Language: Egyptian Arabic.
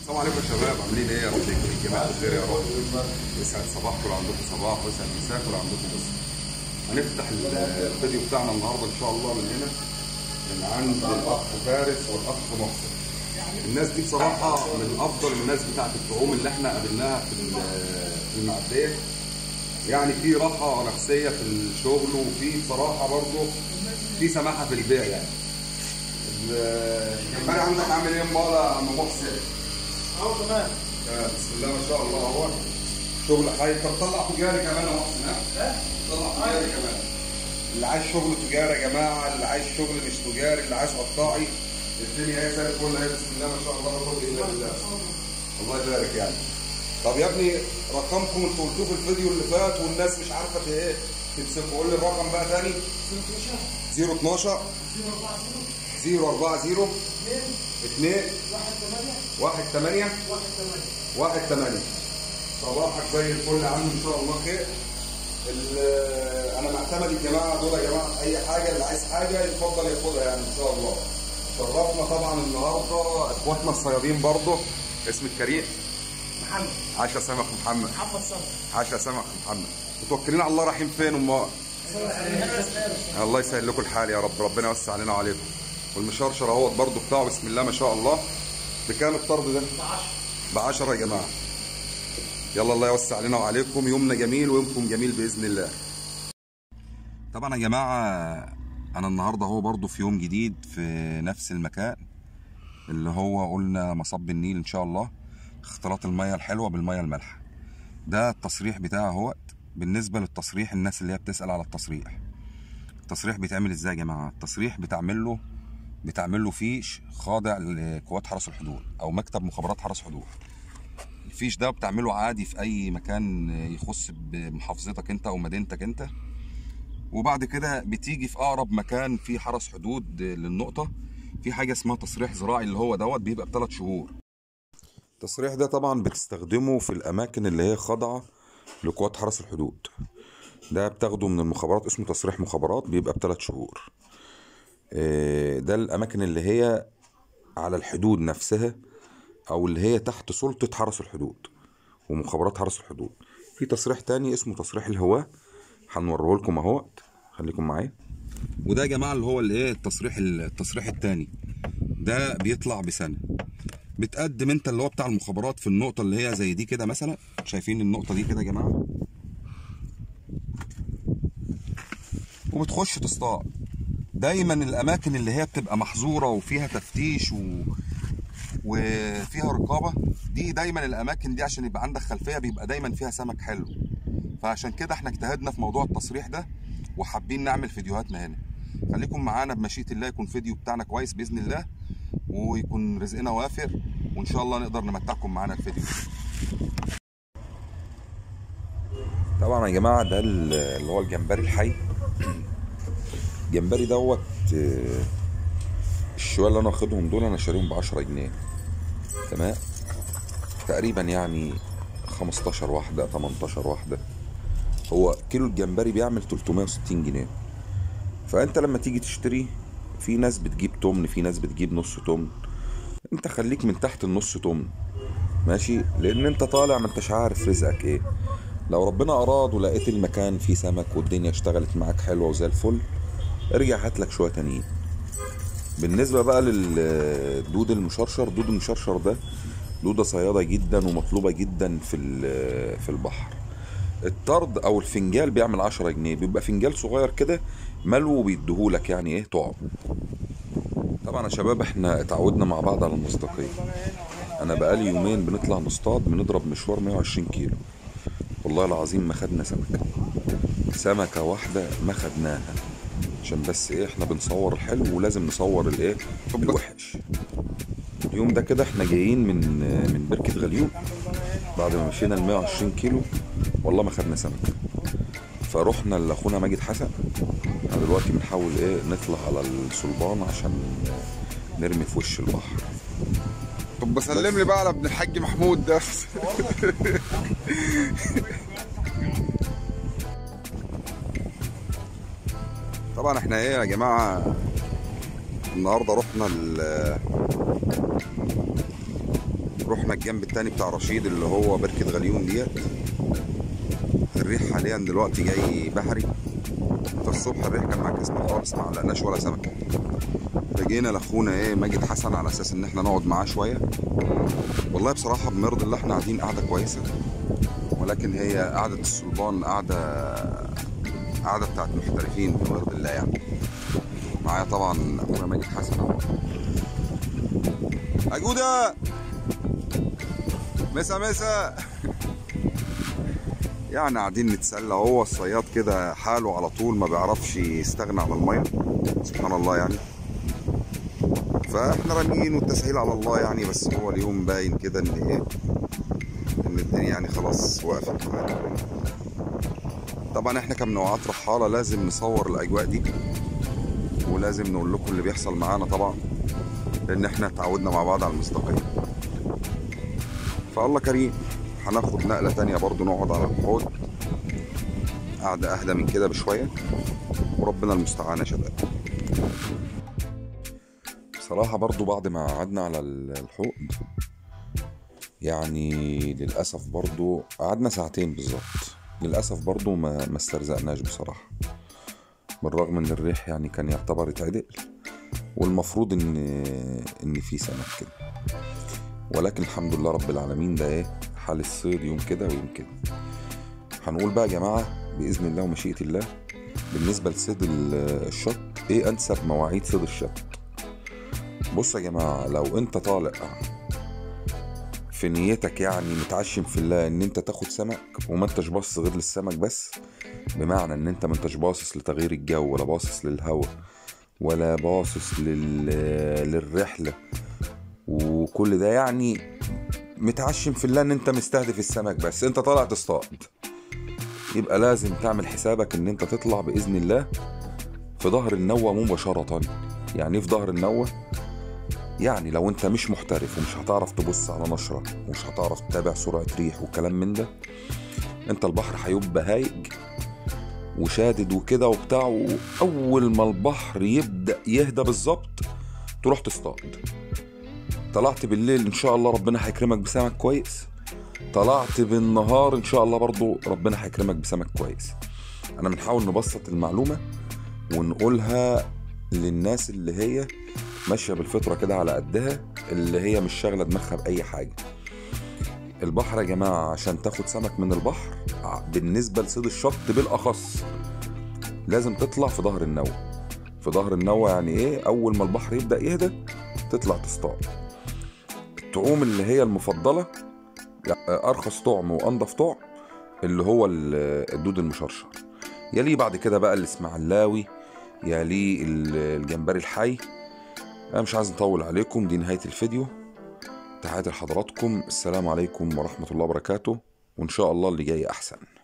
السلام عليكم يا شباب عاملين ايه يا رب يكون الجميع بخير يا رب يسعد صباحكم لو عندكم صباح ويسعد مساكم لو عندكم مساء هنفتح الفيديو بتاعنا النهارده ان شاء الله من هنا من عند الاخ فارس والاخ محسن الناس دي بصراحه من افضل الناس بتاعت الطعوم اللي احنا قابلناها في في المعديه يعني في راحه نفسيه في الشغل وفي بصراحه برضه في سماحه في البيع يعني الجمبري عندك عامل ايه امال يا عم محسن؟ اه تمام بسم الله ما شاء الله اهو شغل حي طب طلع تجاري كمان يا محسن ها؟ طلع تجاري كمان اللي عايز شغل تجاري يا جماعه اللي عايز شغل مش تجاري اللي عايز قطاعي الدنيا هي زي الفل اهي بسم الله ما شاء الله لا قوه الا بالله الله يبارك يعني طب يا ابني رقمكم انتوا قلتوه في الفيديو اللي فات والناس مش عارفه في ايه تمسكوا قول لي الرقم بقى تاني 012 040 2 1 8 1 8 صباحك زي الفل يا عم ان شاء الله خير انا معتمد الجماعه دول يا جماعه اي حاجه اللي عايز حاجه يتفضل ياخدها يعني ان شاء الله شرفنا طبعا النهارده اخواتنا الصيادين برضه اسم الكريم محمد عاشا سمك محمد محمد صبري عاشا سمك محمد متوكلين على الله رايحين فين امال الله يسهل لكم الحال يا رب ربنا يوسع علينا وعليكم والمشرشر اهوت برضه بتاعه بسم الله ما شاء الله بكام الطرد ده؟ ب 10 يا جماعه يلا الله يوسع علينا وعليكم يومنا جميل ويومكم جميل باذن الله طبعا يا جماعه انا النهارده هو برضه في يوم جديد في نفس المكان اللي هو قلنا مصب النيل ان شاء الله اختلاط الميه الحلوه بالميه المالحه ده التصريح بتاعه اهوت بالنسبه للتصريح الناس اللي هي بتسال على التصريح التصريح بيتعمل ازاي يا جماعه التصريح بتعمل له بتعمل له فيش خاضع لقوات حرس الحدود او مكتب مخابرات حرس حدود الفيش ده بتعمله عادي في اي مكان يخص بمحافظتك انت او مدينتك انت وبعد كده بتيجي في اقرب مكان في حرس حدود للنقطه في حاجه اسمها تصريح زراعي اللي هو دوت بيبقى بثلاث شهور التصريح ده طبعا بتستخدمه في الاماكن اللي هي خاضعه لقوات حرس الحدود ده بتاخده من المخابرات اسمه تصريح مخابرات بيبقى بثلاث شهور ده الاماكن اللي هي على الحدود نفسها او اللي هي تحت سلطة حرس الحدود ومخابرات حرس الحدود في تصريح تاني اسمه تصريح الهواة هنوريه لكم اهوت خليكم معايا وده يا جماعه اللي هو الايه التصريح التصريح التاني ده بيطلع بسنه بتقدم انت اللي هو بتاع المخابرات في النقطه اللي هي زي دي كده مثلا شايفين النقطه دي كده يا جماعه وبتخش تصطاد دايما الاماكن اللي هي بتبقى محظوره وفيها تفتيش و... وفيها رقابه دي دايما الاماكن دي عشان يبقى عندك خلفيه بيبقى دايما فيها سمك حلو فعشان كده احنا اجتهدنا في موضوع التصريح ده وحابين نعمل فيديوهاتنا هنا خليكم معانا بمشيئه الله يكون فيديو بتاعنا كويس باذن الله ويكون رزقنا وافر وان شاء الله نقدر نمتعكم معانا الفيديو طبعا يا جماعه ده اللي هو الجمبري الحي الجمبري دوت الشوية اللي انا واخدهم دول انا شاريهم ب 10 جنيه تمام تقريبا يعني 15 واحدة 18 واحدة هو كيلو الجمبري بيعمل 360 جنيه فانت لما تيجي تشتري في ناس بتجيب تمن في ناس بتجيب نص تمن انت خليك من تحت النص تمن ماشي لان انت طالع ما انتش عارف رزقك ايه لو ربنا اراد ولقيت المكان فيه سمك والدنيا اشتغلت معاك حلوه وزي الفل ارجع هات لك شويه تانيين بالنسبه بقى للدود المشرشر دود المشرشر ده دوده صياده جدا ومطلوبه جدا في في البحر الطرد او الفنجال بيعمل 10 جنيه بيبقى فنجال صغير كده ملو وبيديهولك يعني ايه طعم طبعا يا شباب احنا اتعودنا مع بعض على المصداقيه انا بقالي يومين بنطلع نصطاد بنضرب مشوار 120 كيلو والله العظيم ما خدنا سمكه سمكه واحده ما خدناها عشان بس ايه احنا بنصور الحلو ولازم نصور الايه الوحش اليوم ده كده احنا جايين من من بركه غليوب بعد ما مشينا ال 120 كيلو والله ما خدنا سمك فروحنا لاخونا ماجد حسن احنا دلوقتي بنحاول ايه نطلع على الصلبان عشان نرمي في وش البحر طب بسلم لي بقى على ابن الحاج محمود ده طبعا احنا ايه يا جماعه النهارده رحنا ال رحنا الجنب التاني بتاع رشيد اللي هو بركة غليون ديت الريح حاليا دلوقتي جاي بحري فالصبح الريح كان معكس خالص ما علقناش ولا سمكة فجينا لاخونا ايه ماجد حسن على اساس ان احنا نقعد معاه شوية والله بصراحة بمرض الله احنا قاعدين قاعدة كويسة ولكن هي قعدة الصلبان قعدة قعدة بتاعت محترفين بمرض الله يعني معايا طبعا اخونا ماجد حسن اهو أجودة مسا مسا يعني قاعدين نتسلى هو الصياد كده حاله على طول ما بيعرفش يستغنى عن الميه سبحان الله يعني فاحنا راميين والتسهيل على الله يعني بس هو اليوم باين كده ان ايه ان الدنيا يعني خلاص وقفت معانا طبعا احنا كمنوعات رحاله لازم نصور الاجواء دي ولازم نقول لكم اللي بيحصل معانا طبعا لان احنا اتعودنا مع بعض على المصداقيه فالله كريم هناخد نقلة تانية برضو نقعد على الحوض قعدة أهدى من كده بشوية وربنا المستعان يا شباب بصراحة برضو بعد ما قعدنا على الحوض يعني للأسف برضو قعدنا ساعتين بالظبط للأسف برضو ما, ما استرزقناش بصراحة بالرغم ان الريح يعني كان يعتبر اتعدل والمفروض ان ان في سمك كده ولكن الحمد لله رب العالمين ده ايه حال الصيد يوم كده ويوم كده هنقول بقى يا جماعة بإذن الله ومشيئة الله بالنسبة لصيد الشط ايه أنسب مواعيد صيد الشط بص يا جماعة لو انت طالع في نيتك يعني متعشم في الله ان انت تاخد سمك وما انتش باصص غير للسمك بس بمعنى ان انت ما انتش باصص لتغيير الجو ولا باصص للهواء ولا باصص لل... للرحلة وكل ده يعني متعشم في الله ان انت مستهدف السمك بس انت طالع تصطاد يبقى لازم تعمل حسابك ان انت تطلع باذن الله في ظهر النوة مباشرة يعني في ظهر النوة يعني لو انت مش محترف ومش هتعرف تبص على نشرة ومش هتعرف تتابع سرعة ريح وكلام من ده انت البحر هيبقى هايج وشادد وكده وبتاع واول ما البحر يبدا يهدى بالظبط تروح تصطاد طلعت بالليل ان شاء الله ربنا هيكرمك بسمك كويس طلعت بالنهار ان شاء الله برضو ربنا هيكرمك بسمك كويس انا بنحاول نبسط المعلومه ونقولها للناس اللي هي ماشيه بالفطره كده على قدها اللي هي مش شاغله دماغها باي حاجه البحر يا جماعه عشان تاخد سمك من البحر بالنسبه لصيد الشط بالاخص لازم تطلع في ظهر النوى في ظهر النوى يعني ايه اول ما البحر يبدا يهدى تطلع تصطاد الطعوم اللي هي المفضله يعني ارخص طعم وانضف طعم اللي هو الدود المشرشر يليه بعد كده بقى الاسماعيلاوي يليه الجمبري الحي انا مش عايز نطول عليكم دي نهايه الفيديو تحياتي لحضراتكم السلام عليكم ورحمه الله وبركاته وان شاء الله اللي جاي احسن